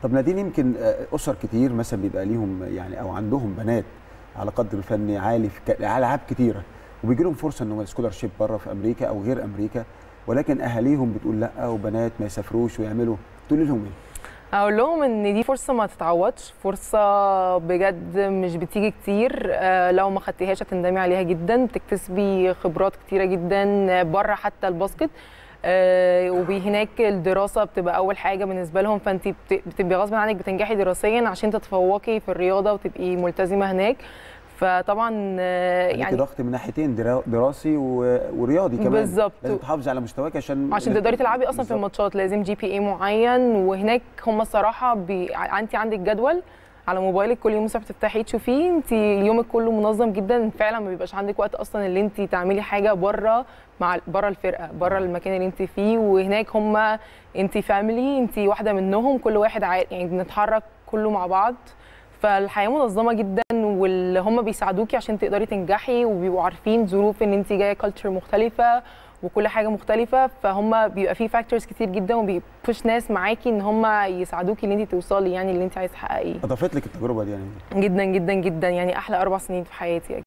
طب نادين يمكن آه، اسر كتير مثلا بيبقى ليهم يعني او عندهم بنات على قدر فني عالي في ك- العاب كتيره وبيجي لهم فرصه انهم سكولارشيب بره في امريكا او غير امريكا ولكن اهاليهم بتقول لا وبنات ما يسافروش ويعملوا تقول لهم ايه؟ اقول لهم ان دي فرصه ما تتعوضش فرصه بجد مش بتيجي كتير آه، لو ما خدتيهاش هتندمي عليها جدا بتكتسبي خبرات كتيره جدا بره حتى الباسكت آه، وهناك الدراسه بتبقى اول حاجه بالنسبه لهم فانت بت- بتبقي غصب عنك بتنجحي دراسيا عشان تتفوقي في الرياضه وتبقي ملتزمه هناك فطبعا آه، يعني يعني ضغط من ناحيتين درا- دراسي و- ورياضي كمان بالظبط. لازم تحافظي على مستواك عشان عشان تقدري تلعبي اصلا في بالظبط. الماتشات لازم جي بي اي معين وهناك هم الصراحه بي... ع- انت عندك جدول على موبايلك كل يوم الصبح تفتحي تشوفيه انت يومك كله منظم جدا فعلا ما بيبقاش عندك وقت اصلا اللي انت تعملي حاجه بره مع بره الفرقه بره المكان اللي انت فيه وهناك هم انت فاميلي انت واحده منهم كل واحد عا... يعني بنتحرك كله مع بعض فالحياه منظمه جدا واللي هم بيساعدوكي عشان تقدري تنجحي وبيبقوا عارفين ظروف ان انت جايه كلتشر مختلفه وكل حاجه مختلفه فهم بيبقى في فاكتورز كتير جدا وبيبوش ناس معاكي ان هم يساعدوكي ان انت توصلي يعني اللي انت عايزه تحققيه اضافت لك التجربه دي يعني جدا جدا جدا يعني احلى اربع سنين في حياتي